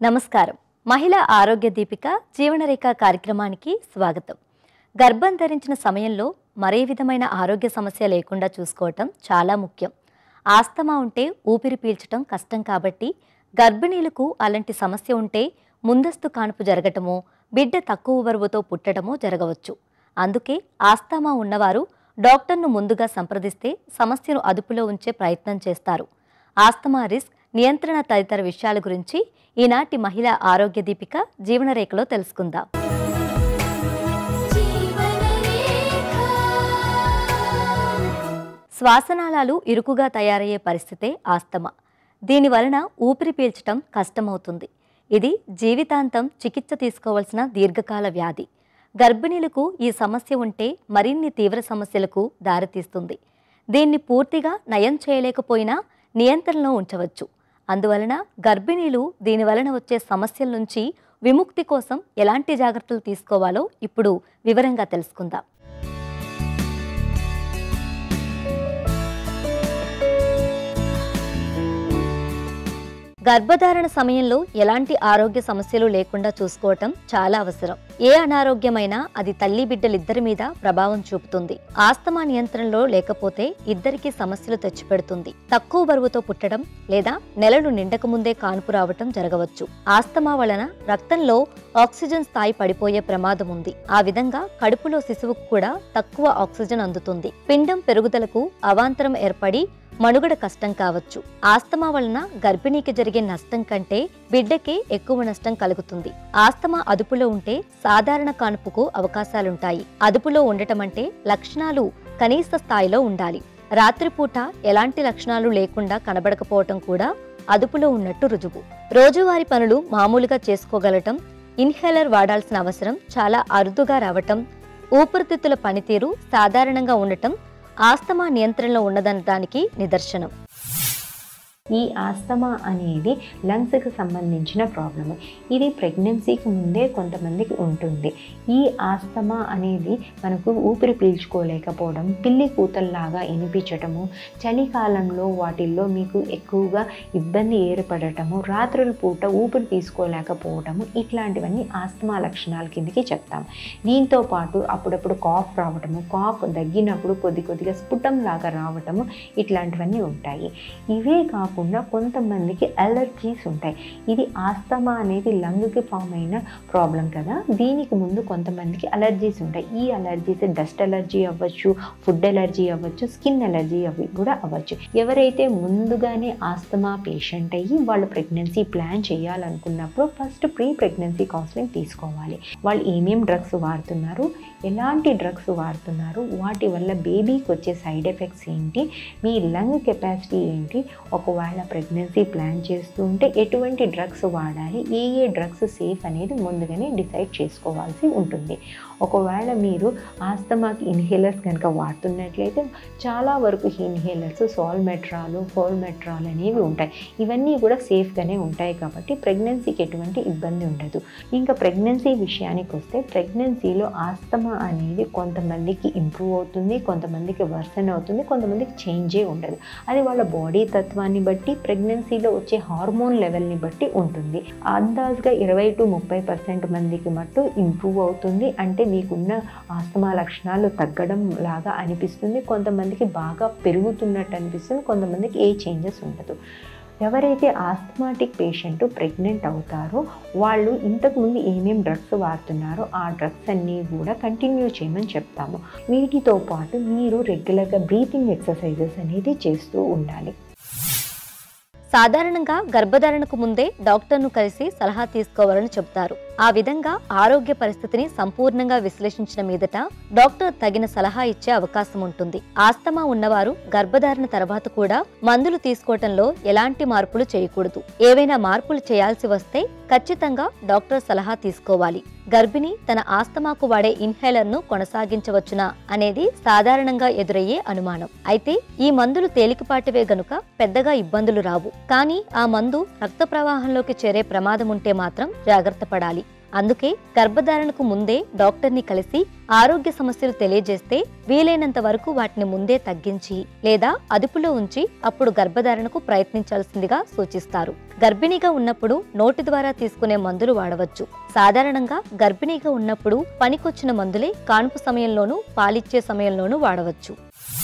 నమస్కారం మహిళా ఆరోగ్య దీపిక జీవనరేఖ కార్యక్రమానికి స్వాగతం గర్భం ధరించిన సమయంలో మరే విధమైన ఆరోగ్య సమస్య లేకుండా చూసుకోవటం చాలా ముఖ్యం ఆస్తమా ఉంటే ఊపిరి పీల్చటం కష్టం కాబట్టి గర్భిణీలకు అలాంటి సమస్య ఉంటే ముందస్తు కాన్పు జరగటమో బిడ్డ తక్కువ బరువుతో పుట్టడమో జరగవచ్చు అందుకే ఆస్తమా ఉన్నవారు డాక్టర్ను ముందుగా సంప్రదిస్తే సమస్యను అదుపులో ఉంచే ప్రయత్నం చేస్తారు ఆస్తమా రిస్క్ నియంత్రణ తదితర విషయాల గురించి ఈనాటి మహిళా ఆరోగ్య దీపిక జీవనరేఖలో తెలుసుకుందాం శ్వాసనాళాలు ఇరుకుగా తయారయ్యే పరిస్థితే ఆస్తమా దీని వలన ఊపిరి పీల్చటం కష్టమవుతుంది ఇది జీవితాంతం చికిత్స తీసుకోవాల్సిన దీర్ఘకాల వ్యాధి గర్భిణీలకు ఈ సమస్య ఉంటే మరిన్ని తీవ్ర సమస్యలకు దారితీస్తుంది దీన్ని పూర్తిగా నయం చేయలేకపోయినా నియంత్రణలో ఉంచవచ్చు అందువలన గర్భిణీలు దీని వలన వచ్చే సమస్యల నుంచి విముక్తి కోసం ఎలాంటి జాగ్రత్తలు తీసుకోవాలో ఇప్పుడు వివరంగా తెలుసుకుందాం గర్భధారణ సమయంలో ఎలాంటి ఆరోగ్య సమస్యలు లేకుండా చూసుకోవటం చాలా అవసరం ఏ అనారోగ్యమైనా అది తల్లి బిడ్డలిద్దరి మీద ప్రభావం చూపుతుంది ఆస్తమా నియంత్రణలో లేకపోతే ఇద్దరికి సమస్యలు తెచ్చిపెడుతుంది తక్కువ బరువుతో పుట్టడం లేదా నెలలు నిండక ముందే కాన్పు రావటం జరగవచ్చు ఆస్తమా వలన రక్తంలో ఆక్సిజన్ స్థాయి పడిపోయే ప్రమాదం ఉంది ఆ విధంగా కడుపులో శిశువుకు కూడా తక్కువ ఆక్సిజన్ అందుతుంది పిండం పెరుగుదలకు అవాంతరం ఏర్పడి మనుగడ కష్టం కావచ్చు ఆస్తమా వలన గర్భిణీకి జరిగే నష్టం కంటే బిడ్డకే ఎక్కువ నష్టం కలుగుతుంది ఆస్తమా అదుపులో ఉంటే సాధారణ కానుపుకు అవకాశాలుంటాయి అదుపులో ఉండటం అంటే లక్షణాలు కనీస స్థాయిలో ఉండాలి రాత్రిపూట ఎలాంటి లక్షణాలు లేకుండా కనబడకపోవటం కూడా అదుపులో ఉన్నట్టు రుజువు రోజువారీ పనులు మామూలుగా చేసుకోగలటం ఇన్హేలర్ వాడాల్సిన అవసరం చాలా అరుదుగా రావటం ఊపిరితిత్తుల పనితీరు సాధారణంగా ఉండటం ఆస్తమా నియంత్రణలో ఉన్నదనడానికి నిదర్శనం ఈ ఆస్తమా అనేది లంగ్స్కి సంబంధించిన ప్రాబ్లమ్ ఇది ప్రెగ్నెన్సీకి ముందే కొంతమందికి ఉంటుంది ఈ ఆస్తమా అనేది మనకు ఊపిరి పీల్చుకోలేకపోవడం పిల్లి కూతల్లాగా వినిపించటము చలికాలంలో వాటిల్లో మీకు ఎక్కువగా ఇబ్బంది ఏర్పడటము రాత్రుల పూట ఊపిరి తీసుకోలేకపోవటము ఇట్లాంటివన్నీ ఆస్తమా లక్షణాల కిందకి చెప్తాం దీంతో పాటు అప్పుడప్పుడు కాఫ్ రావటము కాఫ్ దగ్గినప్పుడు కొద్ది కొద్దిగా స్ఫుటం లాగా రావటము ఇట్లాంటివన్నీ ఉంటాయి ఇవే కాకుండా కొంతమందికి అలర్జీస్ ఉంటాయి ఇది ఆస్తమా అనేది లంగ్కి ఫామ్ అయిన ప్రాబ్లం కదా దీనికి ముందు కొంతమందికి అలర్జీస్ ఉంటాయి ఈ అలర్జీస్ డస్ట్ అలర్జీ అవ్వచ్చు ఫుడ్ అలర్జీ అవ్వచ్చు స్కిన్ అలర్జీ అవి కూడా అవ్వచ్చు ఎవరైతే ముందుగానే ఆస్తమా పేషెంట్ అయ్యి వాళ్ళు ప్రెగ్నెన్సీ ప్లాన్ చేయాలనుకున్నప్పుడు ఫస్ట్ ప్రీ ప్రెగ్నెన్సీ కౌన్సిలింగ్ తీసుకోవాలి వాళ్ళు ఏమేం డ్రగ్స్ వాడుతున్నారు ఎలాంటి డ్రగ్స్ వాడుతున్నారు వాటి వల్ల బేబీకి వచ్చే సైడ్ ఎఫెక్ట్స్ ఏంటి మీ లంగ్ కెపాసిటీ ఏంటి ఒకవేళ ప్రెగ్నెన్సీ ప్లాన్ చేస్తుంటే ఎటువంటి డ్రగ్స్ వాడాలి ఏ ఏ డ్రగ్స్ సేఫ్ అనేది ముందుగానే డిసైడ్ చేసుకోవాల్సి ఉంటుంది ఒకవేళ మీరు ఆస్తమాకి ఇన్హేలర్స్ కనుక వాడుతున్నట్లయితే చాలా వరకు ఇన్హేలర్స్ సాల్మెట్రాలు ఫోల్మెట్రాల్ అనేవి ఉంటాయి ఇవన్నీ కూడా సేఫ్గానే ఉంటాయి కాబట్టి ప్రెగ్నెన్సీకి ఎటువంటి ఇబ్బంది ఉండదు ఇంకా ప్రెగ్నెన్సీ విషయానికి వస్తే ప్రెగ్నెన్సీలో ఆస్తమా అనేది కొంతమందికి ఇంప్రూవ్ అవుతుంది కొంతమందికి వర్సన్ అవుతుంది కొంతమందికి చేంజే ఉండదు అది వాళ్ళ బాడీ తత్వాన్ని బట్టి ప్రెగ్నెన్సీలో వచ్చే హార్మోన్ లెవెల్ని బట్టి ఉంటుంది అందాజుగా ఇరవై టు ముప్పై పర్సెంట్ మందికి మట్టు ఇంప్రూవ్ అవుతుంది అంటే మీకున్న ఆస్తమా లక్షణాలు తగ్గడం లాగా అనిపిస్తుంది కొంతమందికి బాగా పెరుగుతున్నట్టు అనిపిస్తుంది కొంతమందికి ఏ చేంజెస్ ఉండదు ఎవరైతే ఆస్థమాటిక్ పేషెంట్ ప్రెగ్నెంట్ అవుతారో వాళ్ళు ఇంతకుముందు ఏమేం డ్రగ్స్ వాడుతున్నారో ఆ డ్రగ్స్ అన్నీ కూడా కంటిన్యూ చేయమని చెప్తాము వీటితో పాటు మీరు రెగ్యులర్గా బ్రీతింగ్ ఎక్సర్సైజెస్ అనేది చేస్తూ ఉండాలి సాధారణంగా గర్భధారణకు ముందే డాక్టర్ను కలిసి సలహా తీసుకోవాలని చెబుతారు ఆ విధంగా ఆరోగ్య పరిస్థితిని సంపూర్ణంగా విశ్లేషించిన మీదట డాక్టర్ తగిన సలహా ఇచ్చే అవకాశం ఉంటుంది ఆస్తమా ఉన్నవారు గర్భధారణ తర్వాత కూడా మందులు తీసుకోవటంలో ఎలాంటి మార్పులు చేయకూడదు ఏవైనా మార్పులు చేయాల్సి వస్తే ఖచ్చితంగా డాక్టర్ సలహా తీసుకోవాలి గర్భిణి తన ఆస్తమాకు వాడే ఇన్హేలర్ ను కొనసాగించవచ్చునా అనేది సాధారణంగా ఎదురయ్యే అనుమానం అయితే ఈ మందులు తేలికపాటివే గనుక పెద్దగా ఇబ్బందులు రావు కానీ ఆ మందు రక్త ప్రవాహంలోకి చేరే ప్రమాదం ఉంటే మాత్రం జాగ్రత్త పడాలి అందుకే గర్భధారణకు ముందే డాక్టర్ని కలిసి ఆరోగ్య సమస్యలు తెలియజేస్తే వీలైనంత వరకు వాటిని ముందే తగ్గించి లేదా అదుపులో ఉంచి అప్పుడు గర్భధారణకు ప్రయత్నించాల్సిందిగా సూచిస్తారు గర్భిణీగా ఉన్నప్పుడు నోటి ద్వారా తీసుకునే మందులు వాడవచ్చు సాధారణంగా గర్భిణీగా ఉన్నప్పుడు పనికొచ్చిన మందులే కాన్పు సమయంలోనూ పాలిచ్చే సమయంలోనూ వాడవచ్చు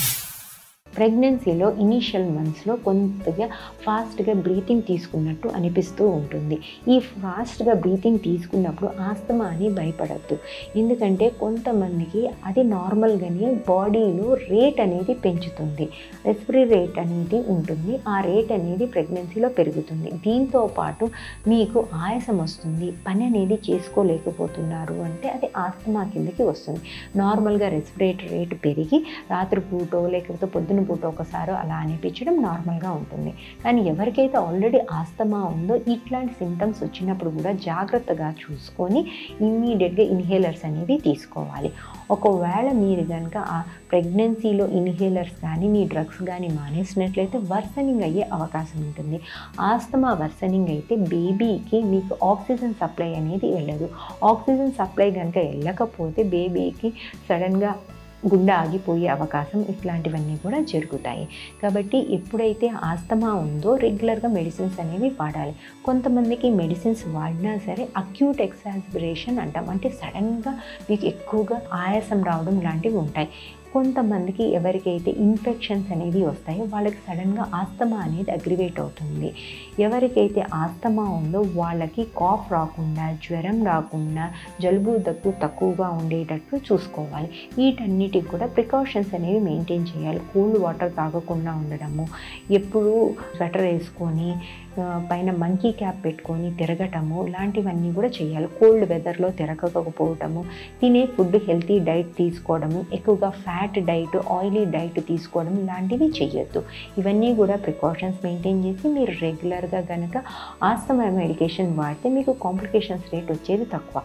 ప్రెగ్నెన్సీలో ఇనీషియల్ మంత్స్లో కొంతగా ఫాస్ట్గా బ్రీతింగ్ తీసుకున్నట్టు అనిపిస్తూ ఉంటుంది ఈ ఫాస్ట్గా బ్రీతింగ్ తీసుకున్నప్పుడు ఆస్తమా అని భయపడద్దు ఎందుకంటే కొంతమందికి అది నార్మల్గానే బాడీలో రేట్ అనేది పెంచుతుంది రెస్పిరీ రేట్ అనేది ఉంటుంది ఆ రేట్ అనేది ప్రెగ్నెన్సీలో పెరుగుతుంది దీంతో పాటు మీకు ఆయాసం వస్తుంది పని అనేది చేసుకోలేకపోతున్నారు అంటే అది ఆస్తమా కిందకి వస్తుంది నార్మల్గా రెస్పిరేటరీ రేట్ పెరిగి రాత్రిపూటో లేకపోతే పొద్దున పూట ఒకసారి అలా అనిపించడం నార్మల్గా ఉంటుంది కానీ ఎవరికైతే ఆల్రెడీ ఆస్తమా ఉందో ఇట్లాంటి సిమ్టమ్స్ వచ్చినప్పుడు కూడా జాగ్రత్తగా చూసుకొని ఇమ్మీడియట్గా ఇన్హేలర్స్ అనేవి తీసుకోవాలి ఒకవేళ మీరు కనుక ఆ ప్రెగ్నెన్సీలో ఇన్హేలర్స్ కానీ మీ డ్రగ్స్ కానీ మానేసినట్లయితే వర్సనింగ్ అయ్యే అవకాశం ఉంటుంది ఆస్తమా వర్సనింగ్ అయితే బేబీకి మీకు ఆక్సిజన్ సప్లై అనేది వెళ్ళదు ఆక్సిజన్ సప్లై కనుక వెళ్ళకపోతే బేబీకి సడన్గా గుండె ఆగిపోయే అవకాశం ఇట్లాంటివన్నీ కూడా జరుగుతాయి కాబట్టి ఎప్పుడైతే ఆస్తమా ఉందో రెగ్యులర్గా మెడిసిన్స్ అనేవి వాడాలి కొంతమందికి మెడిసిన్స్ వాడినా సరే అక్యూట్ ఎక్సాస్పిరేషన్ అంటాం అంటే సడన్గా మీకు ఎక్కువగా ఆయాసం రావడం లాంటివి ఉంటాయి కొంతమందికి ఎవరికైతే ఇన్ఫెక్షన్స్ అనేవి వస్తాయో వాళ్ళకి సడన్గా ఆస్తమా అనేది అగ్రివేట్ అవుతుంది ఎవరికైతే ఆస్తమా ఉందో వాళ్ళకి కాఫ్ రాకుండా జ్వరం రాకుండా జలుబు దగ్గు తక్కువగా ఉండేటట్లు చూసుకోవాలి వీటన్నిటికి కూడా ప్రికాషన్స్ అనేవి మెయింటైన్ చేయాలి కూల్డ్ వాటర్ తాగకుండా ఉండడము ఎప్పుడు స్వెటర్ వేసుకొని ఆ, పైన మంకీ క్యాప్ పెట్టుకొని తిరగటము ఇలాంటివన్నీ కూడా చేయాలి కోల్డ్ వెదర్లో తిరగకపోవటము తినే ఫుడ్ హెల్తీ డైట్ తీసుకోవడము ఎక్కువగా ఫ్యాట్ డైట్ ఆయిలీ డైట్ తీసుకోవడం ఇలాంటివి చేయొద్దు ఇవన్నీ కూడా ప్రికాషన్స్ మెయింటైన్ చేసి మీరు రెగ్యులర్గా కనుక ఆస్తమా మెడికేషన్ వాడితే మీకు కాంప్లికేషన్స్ రేట్ వచ్చేది తక్కువ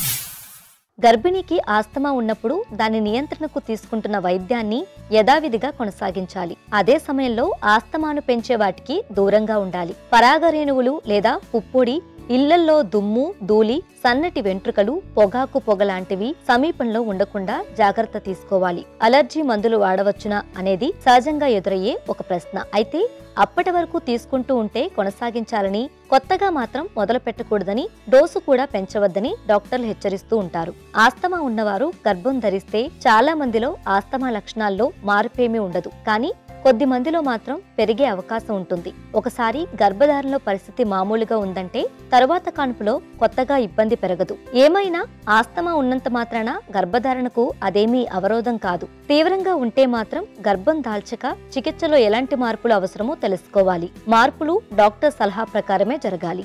గర్భిణికి ఆస్తమా ఉన్నప్పుడు దాని నియంత్రణకు తీసుకుంటున్న వైద్యాన్ని యథావిధిగా కొనసాగించాలి అదే సమయంలో ఆస్తమాను పెంచే వాటికి దూరంగా ఉండాలి పరాగరేణువులు లేదా పుప్పొడి ఇళ్లల్లో దుమ్ము ధూళి సన్నటి వెంట్రుకలు పొగాకు పొగ లాంటివి సమీపంలో ఉండకుండా జాగ్రత్త తీసుకోవాలి అలర్జీ మందులు వాడవచ్చునా అనేది సహజంగా ఎదురయ్యే ఒక ప్రశ్న అయితే అప్పటి వరకు తీసుకుంటూ ఉంటే కొనసాగించాలని కొత్తగా మాత్రం మొదలు పెట్టకూడదని డోసు కూడా పెంచవద్దని డాక్టర్లు హెచ్చరిస్తూ ఉంటారు ఆస్తమా ఉన్నవారు గర్భం ధరిస్తే చాలా మందిలో ఆస్తమా లక్షణాల్లో మార్పేమీ ఉండదు కానీ కొద్ది మందిలో మాత్రం పెరిగే అవకాశం ఉంటుంది ఒకసారి గర్భధారణలో పరిస్థితి మామూలుగా ఉందంటే తరువాత కాన్పులో కొత్తగా ఇబ్బంది పెరగదు ఏమైనా ఆస్తమా ఉన్నంత మాత్రాన గర్భధారణకు అదేమీ అవరోధం కాదు తీవ్రంగా ఉంటే మాత్రం గర్భం దాల్చక చికిత్సలో ఎలాంటి మార్పులు అవసరమో తెలుసుకోవాలి మార్పులు డాక్టర్ సలహా ప్రకారమే జరగాలి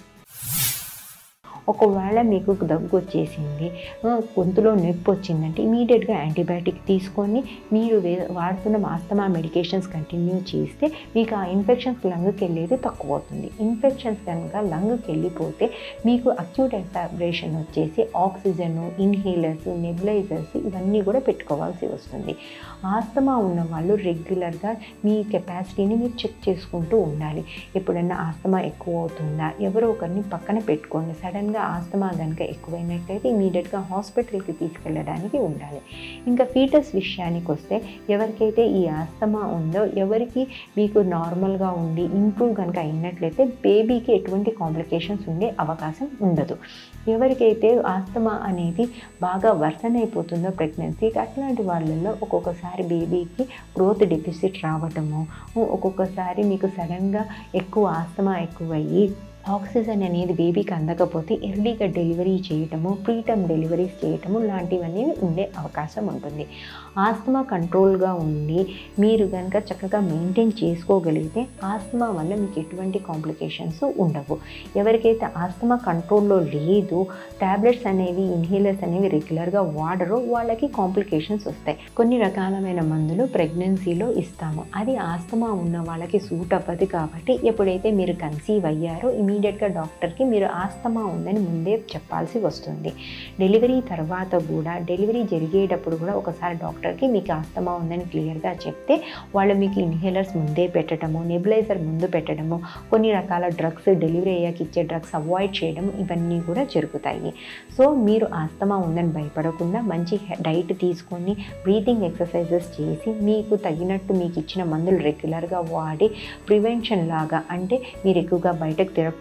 ఒకవేళ మీకు దగ్గు వచ్చేసింది ఆ, గొంతులో నొప్పి వచ్చిందంటే ఇమీడియట్గా యాంటీబయాటిక్ తీసుకొని మీరు వే వాడుతున్న ఆస్తమా మెడికేషన్స్ కంటిన్యూ చేస్తే మీకు ఆ ఇన్ఫెక్షన్స్ లంగ్కి వెళ్ళేది తక్కువ అవుతుంది ఇన్ఫెక్షన్స్ కనుక లంగ్కి వెళ్ళిపోతే మీకు అక్యూట్ ఎక్సాబ్రేషన్ వచ్చేసి ఆక్సిజన్ ఇన్హేలర్స్ నెబులైజర్స్ ఇవన్నీ కూడా పెట్టుకోవాల్సి వస్తుంది ఆస్తమా ఉన్న వాళ్ళు రెగ్యులర్గా మీ కెపాసిటీని మీరు చెక్ చేసుకుంటూ ఉండాలి ఎప్పుడన్నా ఆస్తమా ఎక్కువ అవుతుందా ఎవరో ఒకరిని పక్కన పెట్టుకోండి సడన్గా ఆస్తమా కనుక ఎక్కువైనట్లయితే ఇమీడియట్గా హాస్పిటల్కి తీసుకెళ్ళడానికి ఉండాలి ఇంకా ఫీటస్ విషయానికి వస్తే ఎవరికైతే ఈ ఆస్తమా ఉందో ఎవరికి మీకు నార్మల్గా ఉండి ఇంప్రూవ్ కనుక అయినట్లయితే బేబీకి ఎటువంటి కాంప్లికేషన్స్ ఉండే అవకాశం ఉండదు ఎవరికైతే ఆస్తమా అనేది బాగా వర్సన్ అయిపోతుందో ప్రెగ్నెన్సీకి అట్లాంటి వాళ్ళల్లో ఒక్కొక్కసారి బేబీకి గ్రోత్ డెఫిసిట్ రావటము ఒక్కొక్కసారి మీకు సడన్గా ఎక్కువ ఆస్తమా ఎక్కువయ్యి ఆక్సిజన్ అనేది బేబీకి అందకపోతే ఎర్లీగా డెలివరీ చేయటము ప్రీటర్మ్ డెలివరీస్ చేయటము లాంటివన్నీ ఉండే అవకాశం ఉంటుంది ఆస్తమా కంట్రోల్గా ఉండి మీరు కనుక చక్కగా మెయింటైన్ చేసుకోగలిగితే ఆస్తమా వల్ల మీకు ఎటువంటి కాంప్లికేషన్స్ ఉండవు ఎవరికైతే ఆస్తమా కంట్రోల్లో లేదు ట్యాబ్లెట్స్ అనేవి ఇన్హేలర్స్ అనేవి రెగ్యులర్గా వాడరో వాళ్ళకి కాంప్లికేషన్స్ వస్తాయి కొన్ని రకాలమైన మందులు ప్రెగ్నెన్సీలో ఇస్తాము అది ఆస్తమా ఉన్న వాళ్ళకి సూట్ అవ్వదు కాబట్టి ఎప్పుడైతే మీరు కన్సీవ్ అయ్యారో ఇమీడియట్గా డాక్టర్కి మీరు ఆస్తమా ఉందని ముందే చెప్పాల్సి వస్తుంది డెలివరీ తర్వాత కూడా డెలివరీ జరిగేటప్పుడు కూడా ఒకసారి డాక్టర్కి మీకు ఆస్తమా ఉందని క్లియర్గా చెప్తే వాళ్ళు మీకు ఇన్హేలర్స్ ముందే పెట్టడము నెబులైజర్ ముందు పెట్టడము కొన్ని రకాల డ్రగ్స్ డెలివరీ అయ్యాక ఇచ్చే డ్రగ్స్ అవాయిడ్ చేయడం ఇవన్నీ కూడా జరుగుతాయి సో మీరు ఆస్తమా ఉందని భయపడకుండా మంచి డైట్ తీసుకొని బ్రీతింగ్ ఎక్సర్సైజెస్ చేసి మీకు తగినట్టు మీకు ఇచ్చిన మందులు రెగ్యులర్గా వాడి ప్రివెన్షన్ లాగా అంటే మీరు ఎక్కువగా బయటకు తిరగకుండా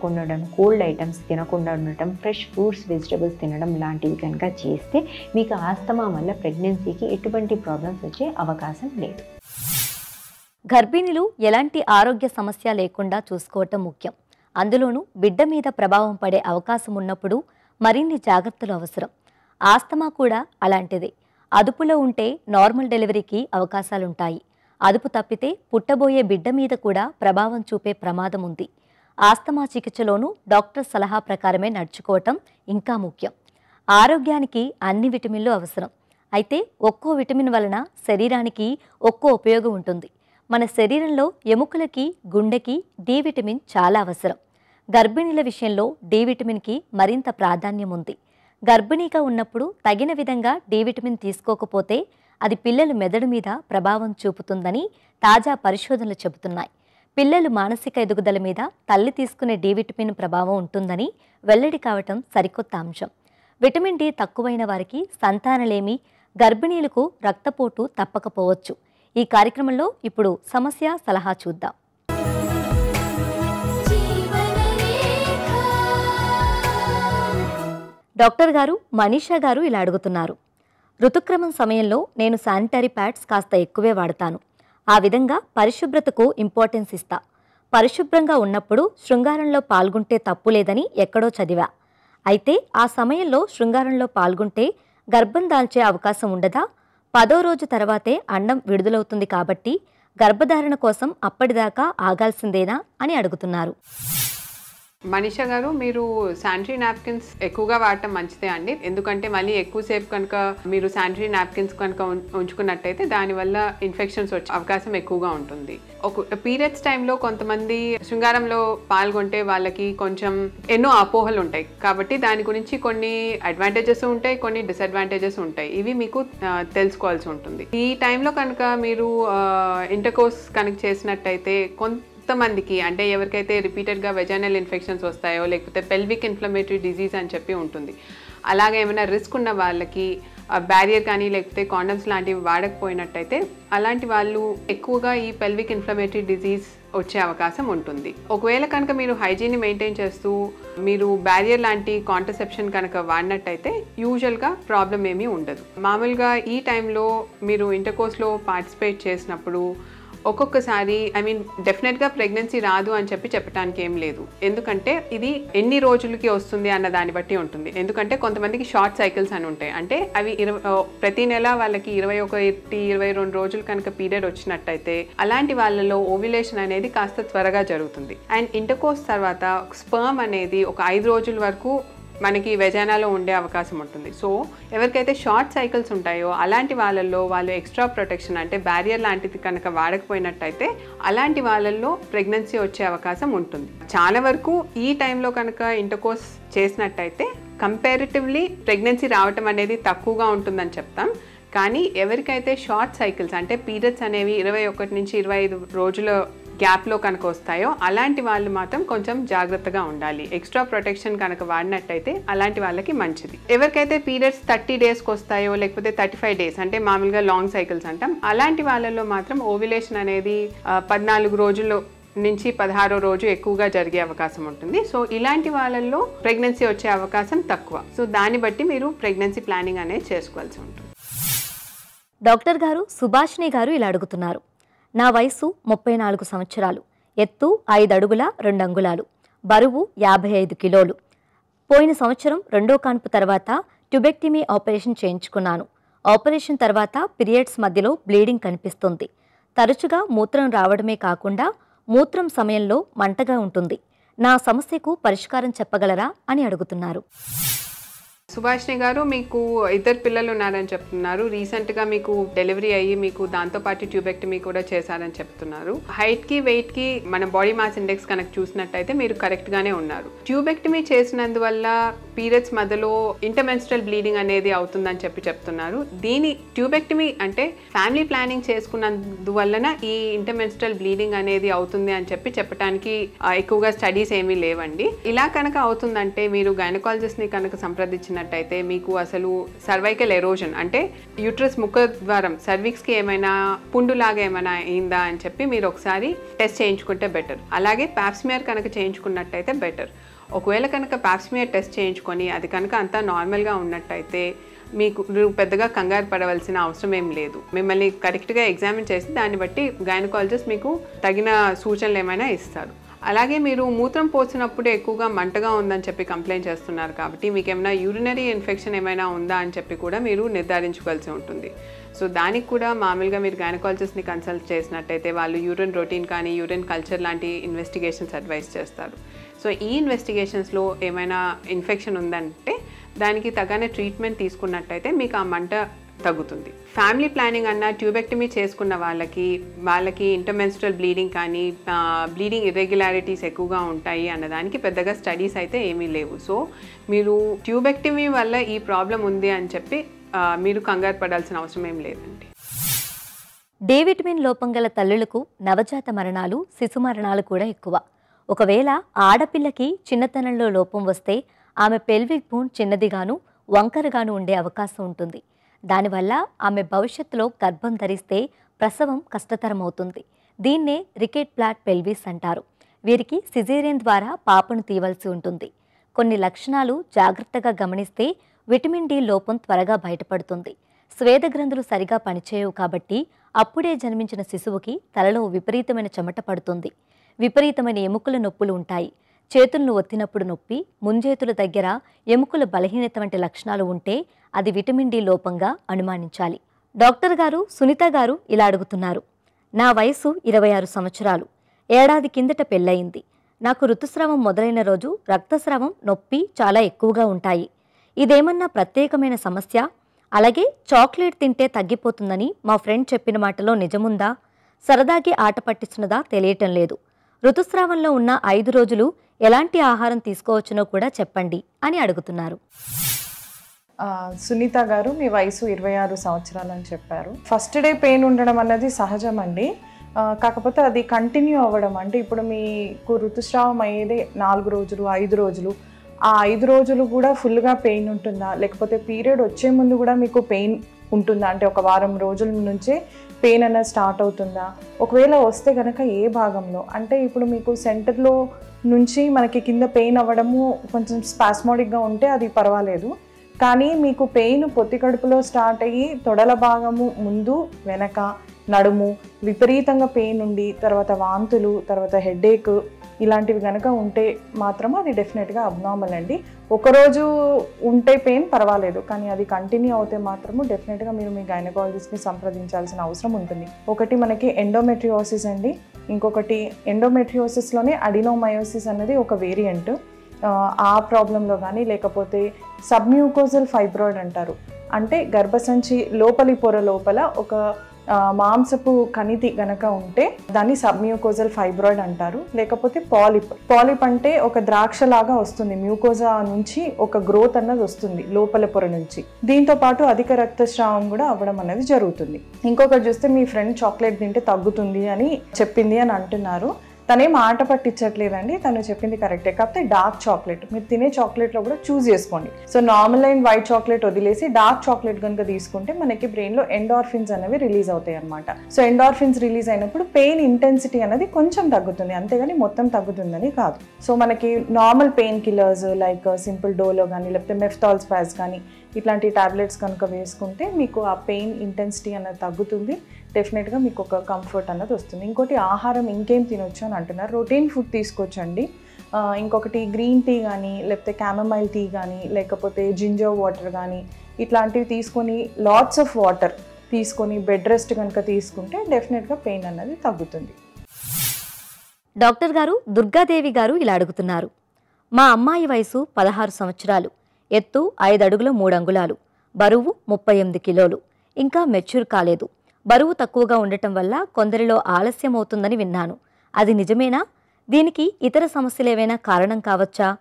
తాగకుండా ఉండడం కోల్డ్ ఐటమ్స్ తినకుండా ఉండటం ఫ్రెష్ ఫ్రూట్స్ వెజిటబుల్స్ తినడం లాంటివి కనుక చేస్తే మీకు ఆస్తమా వల్ల ప్రెగ్నెన్సీకి ఎటువంటి ప్రాబ్లమ్స్ వచ్చే అవకాశం లేదు గర్భిణులు ఎలాంటి ఆరోగ్య సమస్య లేకుండా చూసుకోవటం ముఖ్యం అందులోనూ బిడ్డ మీద ప్రభావం పడే అవకాశం ఉన్నప్పుడు మరిన్ని జాగ్రత్తలు అవసరం ఆస్తమా కూడా అలాంటిదే అదుపులో ఉంటే నార్మల్ డెలివరీకి అవకాశాలుంటాయి అదుపు తప్పితే పుట్టబోయే బిడ్డ మీద కూడా ప్రభావం చూపే ప్రమాదం ఉంది ఆస్తమా చికిత్సలోనూ డాక్టర్ సలహా ప్రకారమే నడుచుకోవటం ఇంకా ముఖ్యం ఆరోగ్యానికి అన్ని విటమిన్లు అవసరం అయితే ఒక్కో విటమిన్ వలన శరీరానికి ఒక్కో ఉపయోగం ఉంటుంది మన శరీరంలో ఎముకలకి గుండెకి డి విటమిన్ చాలా అవసరం గర్భిణీల విషయంలో డి విటమిన్కి మరింత ప్రాధాన్యం ఉంది గర్భిణీగా ఉన్నప్పుడు తగిన విధంగా డి విటమిన్ తీసుకోకపోతే అది పిల్లల మెదడు మీద ప్రభావం చూపుతుందని తాజా పరిశోధనలు చెబుతున్నాయి పిల్లలు మానసిక ఎదుగుదల మీద తల్లి తీసుకునే డి విటమిన్ ప్రభావం ఉంటుందని వెల్లడి కావటం సరికొత్త అంశం విటమిన్ డి తక్కువైన వారికి సంతానలేమి గర్భిణీలకు రక్తపోటు తప్పకపోవచ్చు ఈ కార్యక్రమంలో ఇప్పుడు సమస్య సలహా చూద్దాం డాక్టర్ గారు మనీషా గారు ఇలా అడుగుతున్నారు ఋతుక్రమం సమయంలో నేను శానిటరీ ప్యాడ్స్ కాస్త ఎక్కువే వాడతాను ఆ విధంగా పరిశుభ్రతకు ఇంపార్టెన్స్ ఇస్తా పరిశుభ్రంగా ఉన్నప్పుడు శృంగారంలో పాల్గొంటే తప్పు లేదని ఎక్కడో చదివా అయితే ఆ సమయంలో శృంగారంలో పాల్గొంటే గర్భం దాల్చే అవకాశం ఉండదా పదో రోజు తర్వాతే అండం విడుదలవుతుంది కాబట్టి గర్భధారణ కోసం అప్పటిదాకా ఆగాల్సిందేనా అని అడుగుతున్నారు మనీషా గారు మీరు శానిటరీ నాప్కిన్స్ ఎక్కువగా వాడటం మంచిదే అండి ఎందుకంటే మళ్ళీ ఎక్కువసేపు కనుక మీరు శానిటరీ నాప్కిన్స్ కనుక ఉం- ఉంచుకున్నట్టయితే దానివల్ల ఇన్ఫెక్షన్స్ వచ్చే అవకాశం ఎక్కువగా ఉంటుంది ఒక పీరియడ్స్ టైంలో కొంతమంది శృంగారంలో పాల్గొంటే వాళ్ళకి కొంచెం ఎన్నో అపోహలు ఉంటాయి కాబట్టి దాని గురించి కొన్ని అడ్వాంటేజెస్ ఉంటాయి కొన్ని డిసడ్వాంటేజెస్ ఉంటాయి ఇవి మీకు ఆ, తెలుసుకోవాల్సి ఉంటుంది ఈ టైంలో కనుక మీరు ఇంటర్కోర్స్ కనుక చేసినట్టయితే కొంత కొంతమందికి అంటే ఎవరికైతే రిపీటెడ్గా వెజైనల్ ఇన్ఫెక్షన్స్ వస్తాయో లేకపోతే పెల్విక్ ఇన్ఫ్లమేటరీ డిజీజ్ అని చెప్పి ఉంటుంది అలాగే ఏమైనా రిస్క్ ఉన్న వాళ్ళకి బ్యారియర్ కానీ లేకపోతే కాండమ్స్ లాంటివి వాడకపోయినట్టయితే అలాంటి వాళ్ళు ఎక్కువగా ఈ పెల్విక్ ఇన్ఫ్లమేటరీ డిజీజ్ వచ్చే అవకాశం ఉంటుంది ఒకవేళ కనుక మీరు హైజీన్ని మెయింటైన్ చేస్తూ మీరు బ్యారియర్ లాంటి కాంట్రసెప్షన్ కనుక వాడినట్టయితే యూజువల్గా ప్రాబ్లం ఏమీ ఉండదు మామూలుగా ఈ టైంలో మీరు ఇంటర్కోర్స్లో పార్టిసిపేట్ చేసినప్పుడు ఒక్కొక్కసారి ఐ మీన్ డెఫినెట్గా ప్రెగ్నెన్సీ రాదు అని చెప్పి చెప్పడానికి ఏం లేదు ఎందుకంటే ఇది ఎన్ని రోజులకి వస్తుంది అన్న దాన్ని బట్టి ఉంటుంది ఎందుకంటే కొంతమందికి షార్ట్ సైకిల్స్ అని ఉంటాయి అంటే అవి ఇరవై ఆ, ప్రతి నెల వాళ్ళకి ఇరవై ఒకటి ఇరవై రెండు రోజులు కనుక పీరియడ్ వచ్చినట్టయితే అలాంటి వాళ్ళలో ఓవ్యులేషన్ అనేది కాస్త త్వరగా జరుగుతుంది అండ్ ఇంటర్కోర్స్ తర్వాత స్పర్మ్ అనేది ఒక ఐదు రోజుల వరకు మనకి వెజానాలో ఉండే అవకాశం ఉంటుంది సో ఎవరికైతే షార్ట్ సైకిల్స్ ఉంటాయో అలాంటి వాళ్ళల్లో వాళ్ళు ఎక్స్ట్రా ప్రొటెక్షన్ అంటే బ్యారియర్ లాంటిది కనుక వాడకపోయినట్టయితే అలాంటి వాళ్ళల్లో ప్రెగ్నెన్సీ వచ్చే అవకాశం ఉంటుంది చాలా వరకు ఈ టైంలో కనుక ఇంటర్కోర్స్ చేసినట్టయితే కంపారిటివ్లీ ప్రెగ్నెన్సీ రావటం అనేది తక్కువగా ఉంటుందని చెప్తాం కానీ ఎవరికైతే షార్ట్ సైకిల్స్ అంటే పీరియడ్స్ అనేవి ఇరవై ఒకటి నుంచి ఇరవై ఐదు రోజుల గ్యాప్లో కనుక వస్తాయో అలాంటి వాళ్ళు మాత్రం కొంచెం జాగ్రత్తగా ఉండాలి ఎక్స్ట్రా ప్రొటెక్షన్ కనుక వాడినట్టయితే అలాంటి వాళ్ళకి మంచిది ఎవరికైతే పీరియడ్స్ థర్టీ డేస్కి వస్తాయో లేకపోతే థర్టీ ఫైవ్ డేస్ అంటే మామూలుగా లాంగ్ సైకిల్స్ అంటాం అలాంటి వాళ్ళలో మాత్రం ఓవ్యులేషన్ అనేది ఆ, పద్నాలుగు రోజుల్లో నుంచి పదహారో రోజు ఎక్కువగా జరిగే అవకాశం ఉంటుంది సో ఇలాంటి వాళ్ళల్లో ప్రెగ్నెన్సీ వచ్చే అవకాశం తక్కువ సో దాన్ని బట్టి మీరు ప్రెగ్నెన్సీ ప్లానింగ్ అనేది చేసుకోవాల్సి ఉంటుంది డాక్టర్ గారు సుభాషిణి గారు ఇలా అడుగుతున్నారు నా వయసు ముప్పై నాలుగు సంవత్సరాలు ఎత్తు ఐదు అడుగుల రెండు అంగుళాలు బరువు యాభై ఐదు కిలోలు పోయిన సంవత్సరం రెండో కాన్పు తర్వాత ట్యుబెక్టిమీ ఆపరేషన్ చేయించుకున్నాను ఆపరేషన్ తర్వాత పీరియడ్స్ మధ్యలో బ్లీడింగ్ కనిపిస్తుంది తరచుగా మూత్రం రావడమే కాకుండా మూత్రం సమయంలో మంటగా ఉంటుంది నా సమస్యకు పరిష్కారం చెప్పగలరా అని అడుగుతున్నారు సుభాష్ని గారు మీకు ఇద్దరు పిల్లలు ఉన్నారని చెప్తున్నారు రీసెంట్గా మీకు డెలివరీ అయ్యి మీకు దాంతోపాటు ట్యూబెక్టమీ కూడా చేశారని చెప్తున్నారు హైట్కి వెయిట్కి మన బాడీ మాస్ ఇండెక్స్ కనుక చూసినట్టయితే మీరు కరెక్ట్గానే ఉన్నారు ట్యూబెక్టమీ చేసినందువల్ల పీరియడ్స్ మధ్యలో ఇంటర్మెన్స్ట్రల్ బ్లీడింగ్ అనేది అవుతుందని చెప్పి చెప్తున్నారు దీని ట్యూబెక్టమీ అంటే ఫ్యామిలీ ప్లానింగ్ చేసుకున్నందువలన ఈ ఇంటర్మెన్స్ట్రల్ బ్లీడింగ్ అనేది అవుతుంది అని చెప్పి చెప్పడానికి ఆ, ఎక్కువగా స్టడీస్ ఏమీ లేవండి ఇలా కనుక అవుతుందంటే మీరు గైనకాలజిస్ట్ని కనుక సంప్రదించినట్టయితే మీకు అసలు సర్వైకల్ ఎరోజన్ అంటే యూట్రస్ ముఖ ద్వారం సర్విక్స్కి ఏమైనా పుండులాగా ఏమైనా అయిందా అని చెప్పి మీరు ఒకసారి టెస్ట్ చేయించుకుంటే బెటర్ అలాగే ప్యాప్స్మియర్ కనుక చేయించుకున్నట్టయితే బెటర్ ఒకవేళ కనుక ప్యాప్స్మియర్ టెస్ట్ చేయించుకొని అది కనుక అంతా నార్మల్గా ఉన్నట్టయితే మీకు మీరు పెద్దగా కంగారు పడవలసిన అవసరం ఏం లేదు మిమ్మల్ని కరెక్ట్గా ఎగ్జామిన్ చేసి దాన్ని బట్టి గైనకాలజిస్ట్ మీకు తగిన సూచనలు ఏమైనా ఇస్తారు అలాగే మీరు మూత్రం పోసినప్పుడు ఎక్కువగా మంటగా ఉందని చెప్పి కంప్లైంట్ చేస్తున్నారు కాబట్టి మీకు ఏమైనా యూరినరీ ఇన్ఫెక్షన్ ఏమైనా ఉందా అని చెప్పి కూడా మీరు నిర్ధారించుకోవాల్సి ఉంటుంది సో దానికి కూడా మామూలుగా మీరు గైనకాలజిస్ట్ని కన్సల్ట్ చేసినట్టయితే వాళ్ళు యూరిన్ రొటీన్ కానీ యూరిన్ కల్చర్ లాంటి ఇన్వెస్టిగేషన్స్ అడ్వైస్ చేస్తారు సో ఈ ఇన్వెస్టిగేషన్స్లో ఏమైనా ఇన్ఫెక్షన్ ఉందంటే దానికి తగిన ట్రీట్మెంట్ తీసుకున్నట్టయితే మీకు ఆ మంట తగ్గుతుంది ఫ్యామిలీ ప్లానింగ్ అన్న ట్యూబెక్టమీ చేసుకున్న వాళ్ళకి వాళ్ళకి ఇంటర్మెన్స్ట్రల్ బ్లీడింగ్ కానీ బ్లీడింగ్ ఇర్రెగ్యులారిటీస్ ఎక్కువగా ఉంటాయి అన్నదానికి పెద్దగా స్టడీస్ అయితే ఏమీ లేవు సో మీరు ట్యూబెక్టమీ వల్ల ఈ ప్రాబ్లం ఉంది అని చెప్పి ఆ, మీరు కంగారు పడాల్సిన అవసరం ఏం లేదండి డి విటమిన్ లోపం గల తల్లులకు నవజాత మరణాలు శిశు మరణాలు కూడా ఎక్కువ ఒకవేళ ఆడపిల్లకి చిన్నతనంలో లోపం వస్తే ఆమె పెల్విక్ బోన్ చిన్నదిగాను వంకరగాను ఉండే అవకాశం ఉంటుంది దానివల్ల ఆమె భవిష్యత్తులో గర్భం ధరిస్తే ప్రసవం కష్టతరమవుతుంది దీన్నే రికెట్ ప్లాట్ పెల్విస్ అంటారు వీరికి సిజేరియన్ ద్వారా పాపను తీయవలసి ఉంటుంది కొన్ని లక్షణాలు జాగ్రత్తగా గమనిస్తే విటమిన్ డి లోపం త్వరగా బయటపడుతుంది స్వేద గ్రంథులు సరిగా పనిచేయవు కాబట్టి అప్పుడే జన్మించిన శిశువుకి తలలో విపరీతమైన చెమట పడుతుంది విపరీతమైన ఎముకల నొప్పులు ఉంటాయి చేతులను ఒత్తినప్పుడు నొప్పి ముంజేతుల దగ్గర ఎముకల బలహీనత వంటి లక్షణాలు ఉంటే అది విటమిన్ డి లోపంగా అనుమానించాలి డాక్టర్ గారు సునీత గారు ఇలా అడుగుతున్నారు నా వయసు ఇరవై ఆరు సంవత్సరాలు ఏడాది కిందట పెళ్ళయింది నాకు ఋతుస్రావం మొదలైన రోజు రక్తస్రావం నొప్పి చాలా ఎక్కువగా ఉంటాయి ఇదేమన్నా ప్రత్యేకమైన సమస్య అలాగే చాక్లెట్ తింటే తగ్గిపోతుందని మా ఫ్రెండ్ చెప్పిన మాటలో నిజముందా సరదాకి ఆట పట్టిస్తున్నదా తెలియటం లేదు ఋతుస్రావంలో ఉన్న ఐదు రోజులు ఎలాంటి ఆహారం తీసుకోవచ్చునో కూడా చెప్పండి అని అడుగుతున్నారు ఆ, సునీత గారు మీ వయసు ఇరవై ఆరు సంవత్సరాలు అని చెప్పారు ఫస్ట్ డే పెయిన్ ఉండడం అన్నది సహజం అండి ఆ, కాకపోతే అది కంటిన్యూ అవ్వడం అంటే ఇప్పుడు మీకు ఋతుస్రావం అయ్యేది నాలుగు రోజులు ఐదు రోజులు ఆ ఐదు రోజులు కూడా ఫుల్గా పెయిన్ ఉంటుందా లేకపోతే పీరియడ్ వచ్చే ముందు కూడా మీకు పెయిన్ ఉంటుందా అంటే ఒక వారం రోజుల నుంచే పెయిన్ అనేది స్టార్ట్ అవుతుందా ఒకవేళ వస్తే కనుక ఏ భాగంలో అంటే ఇప్పుడు మీకు సెంటర్లో నుంచి మనకి కింద పెయిన్ అవ్వడము కొంచెం స్పాస్మోడిక్గా ఉంటే అది పర్వాలేదు కానీ మీకు పెయిన్ పొత్తి కడుపులో స్టార్ట్ అయ్యి తొడల భాగము ముందు వెనక నడుము విపరీతంగా పెయిన్ ఉండి తర్వాత వాంతులు తర్వాత హెడేక్ ఇలాంటివి కనుక ఉంటే మాత్రం అది డెఫినెట్గా అబ్నార్మల్ అండి ఒకరోజు ఉంటే పెయిన్ పర్వాలేదు కానీ అది కంటిన్యూ అవుతే మాత్రము డెఫినెట్గా మీరు మీ గైనకాలజిస్ట్ని సంప్రదించాల్సిన అవసరం ఉంటుంది ఒకటి మనకి ఎండోమెట్రియోసిస్ అండి ఇంకొకటి ఎండోమెట్రియోసిస్లోనే అడినోమయోసిస్ అనేది ఒక వేరియంట్ ఆ ప్రాబ్లంలో కానీ లేకపోతే సబ్మ్యూకోజల్ ఫైబ్రాయిడ్ అంటారు అంటే గర్భసంచి లోపలి పొర లోపల ఒక ఆ, మాంసపు కణితి గనక ఉంటే దాన్ని సబ్మ్యూకోజల్ ఫైబ్రాయిడ్ అంటారు లేకపోతే పాలిప్ పాలిప్ అంటే ఒక ద్రాక్ష లాగా వస్తుంది మ్యూకోజా నుంచి ఒక గ్రోత్ అన్నది వస్తుంది లోపల పొర నుంచి దీంతో పాటు అధిక రక్తస్రావం కూడా అవ్వడం అనేది జరుగుతుంది ఇంకొకటి చూస్తే మీ ఫ్రెండ్ చాక్లెట్ తింటే తగ్గుతుంది అని చెప్పింది అని అంటున్నారు తనేం ఆట పట్టించట్లేదండి తను చెప్పింది కరెక్టే కాకపోతే డార్క్ చాక్లెట్ మీరు తినే చాక్లెట్లో కూడా చూస్ చేసుకోండి so normal and white chocolate వదిలేసి డార్క్ చాక్లెట్ కనుక తీసుకుంటే మనకి బ్రెయిన్లో ఎండార్ఫిన్స్ అనేవి రిలీజ్ అవుతాయి అనమాట సో ఎండార్ఫిన్స్ రిలీజ్ అయినప్పుడు పెయిన్ ఇంటెన్సిటీ అనేది కొంచెం తగ్గుతుంది అంతేగాని మొత్తం తగ్గుతుందని కాదు సో మనకి normal painkillers like simple Dolo కానీ లేకపోతే మెఫ్తాల్ స్పాస్ కానీ ఇట్లాంటి టాబ్లెట్స్ కనుక వేసుకుంటే మీకు ఆ పెయిన్ ఇంటెన్సిటీ అనేది తగ్గుతుంది డెఫినెట్గా మీకు ఒక కంఫర్ట్ అన్నది వస్తుంది ఇంకోటి ఆహారం ఇంకేం తినొచ్చు అని అంటున్నారు రొటీన్ ఫుడ్ తీసుకోవచ్చండి ఆ, ఇంకొకటి గ్రీన్ టీ కానీ లేకపోతే క్యామమైల్ టీ కానీ లేకపోతే జింజర్ వాటర్ కానీ ఇట్లాంటివి తీసుకొని లాట్స్ ఆఫ్ వాటర్ తీసుకొని బెడ్ రెస్ట్ కనుక తీసుకుంటే డెఫినెట్గా పెయిన్ అన్నది తగ్గుతుంది డాక్టర్ గారు దుర్గాదేవి గారు ఇలా అడుగుతున్నారు మా అమ్మాయి వయసు పదహారు సంవత్సరాలు ఎత్తు ఐదు అడుగుల మూడు అంగుళాలు బరువు ముప్పై ఎనిమిది కిలోలు ఇంకా మెచ్యూర్ కాలేదు బరువు తక్కువగా ఉండటం వల్ల కొందరిలో ఆలస్యం అవుతుందని విన్నాను అది నిజమేనా దీనికి ఇతర సమస్యలు ఏవైనా కారణం కావచ్చా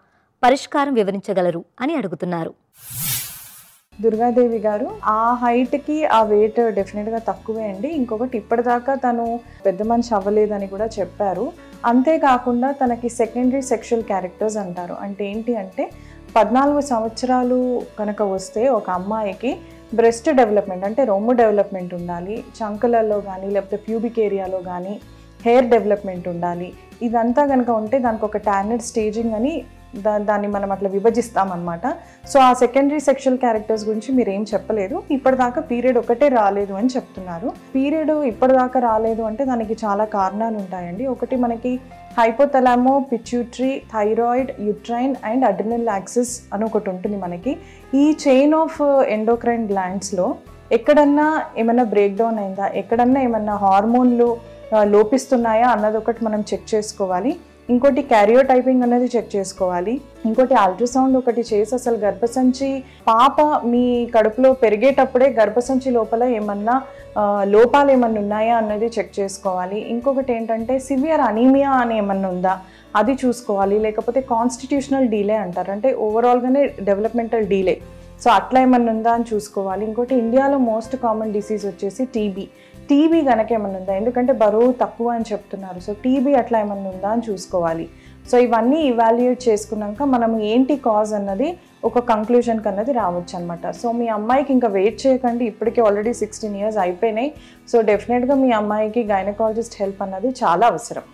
పరిష్కారం వివరించగలరు అని అడుగుతున్నారు దుర్గాదేవి గారు ఆ హైట్కి ఆ వెయిట్ డెఫినెట్గా తక్కువే అండి ఇంకొకటి ఇప్పటిదాకా తను పెద్ద మనిషి అవ్వలేదని కూడా చెప్పారు అంతేకాకుండా తనకి సెకండరీ సెక్షువల్ క్యారెక్టర్స్ అంటారు అంటే ఏంటి అంటే పద్నాలుగు సంవత్సరాలు కనుక వస్తే ఒక అమ్మాయికి బ్రెస్ట్ డెవలప్మెంట్ అంటే రొమ్ము డెవలప్మెంట్ ఉండాలి చంకలలో కానీ లేకపోతే ప్యూబిక్ ఏరియాలో కానీ హెయిర్ డెవలప్మెంట్ ఉండాలి ఇదంతా కనుక ఉంటే దానికి ఒక టానెడ్ స్టేజింగ్ అని దా దాన్ని మనం అట్లా విభజిస్తామన్నమాట సో ఆ సెకండరీ సెక్షువల్ క్యారెక్టర్స్ గురించి మీరు ఏం చెప్పలేదు ఇప్పటిదాకా పీరియడ్ ఒకటే రాలేదు అని చెప్తున్నారు పీరియడ్ ఇప్పటిదాకా రాలేదు అంటే దానికి చాలా కారణాలు ఉంటాయండి ఒకటి మనకి hypothalamo pituitary thyroid uterine and adrenal axis అని ఒకటి ఉంటుంది మనకి ఈ చైన్ ఆఫ్ ఎండోక్రైన్ గ్లాండ్స్లో ఎక్కడన్నా ఏమైనా బ్రేక్ డౌన్ అయిందా ఎక్కడన్నా ఏమన్నా హార్మోన్లు ఆ, లోపిస్తున్నాయా అన్నది ఒకటి మనం చెక్ చేసుకోవాలి ఇంకోటి క్యారియో టైపింగ్ అనేది చెక్ చేసుకోవాలి ఇంకోటి అల్ట్రాసౌండ్ ఒకటి చేసి అసలు గర్భసంచి పాప మీ కడుపులో పెరిగేటప్పుడే గర్భసంచి లోపల ఏమన్నా ఆ, లోపాలు ఏమన్నా ఉన్నాయా అన్నది చెక్ చేసుకోవాలి ఇంకొకటి ఏంటంటే సివియర్ అనీమియా అని ఏమన్నా ఉందా అది చూసుకోవాలి లేకపోతే కాన్స్టిట్యూషనల్ డీలే అంటారు అంటే ఓవరాల్గానే డెవలప్మెంటల్ డీలే సో అట్లా ఏమన్నా ఉందా అని చూసుకోవాలి ఇంకోటి ఇండియాలో మోస్ట్ కామన్ డిసీజ్ వచ్చేసి టీబీ టీబీ కనుక ఏమన్నా ఉందా ఎందుకంటే బరువు తక్కువ అని చెప్తున్నారు సో టీబీ అట్లా ఏమన్నా ఉందా అని చూసుకోవాలి సో ఇవన్నీ ఇవాల్యుయేట్ చేసుకున్నాక మనం ఏంటి కాజ్ అన్నది ఒక కంక్లూజన్కి అన్నది రావచ్చు అనమాట సో మీ అమ్మాయికి ఇంకా వెయిట్ చేయకండి ఇప్పటికే ఆల్రెడీ సిక్స్టీన్ ఇయర్స్ అయిపోయినాయి సో డెఫినెట్గా మీ అమ్మాయికి గైనకాలజిస్ట్ హెల్ప్ అన్నది చాలా అవసరం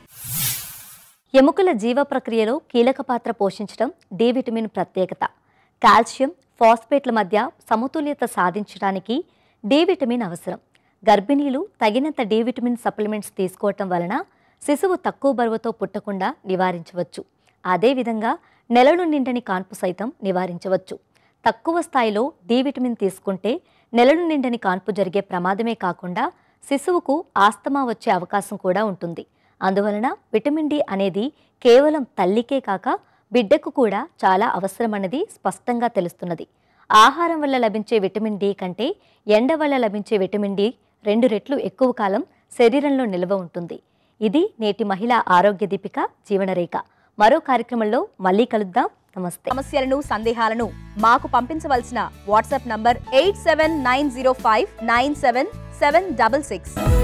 ఎముకల జీవ ప్రక్రియలో కీలక పాత్ర పోషించడం డి విటమిన్ ప్రత్యేకత కాల్షియం ఫాస్ఫేట్ల మధ్య సమతుల్యత సాధించడానికి డి విటమిన్ అవసరం గర్భిణీలు తగినంత డి విటమిన్ సప్లిమెంట్స్ తీసుకోవటం వలన శిశువు తక్కువ బరువుతో పుట్టకుండా నివారించవచ్చు అదేవిధంగా నెలలు నిండని కాన్పు సైతం నివారించవచ్చు తక్కువ స్థాయిలో డి విటమిన్ తీసుకుంటే నెలలు నిండని కాన్పు జరిగే ప్రమాదమే కాకుండా శిశువుకు ఆస్తమా వచ్చే అవకాశం కూడా ఉంటుంది అందువలన విటమిన్ డి అనేది కేవలం తల్లికే కాక బిడ్డకు కూడా చాలా అవసరమన్నది స్పష్టంగా తెలుస్తున్నది ఆహారం వల్ల లభించే విటమిన్ డి కంటే ఎండ వల్ల లభించే విటమిన్ డి రెండు రెట్లు ఎక్కువ కాలం శరీరంలో నిల్వ ఉంటుంది ఇది నేటి మహిళా ఆరోగ్య దీపిక జీవనరేఖ మరో కార్యక్రమంలో మళ్ళీ కలుద్దాం నమస్తే సమస్యలను సందేహాలను మాకు పంపించవలసిన WhatsApp number eight seven nine zero five nine seven seven double six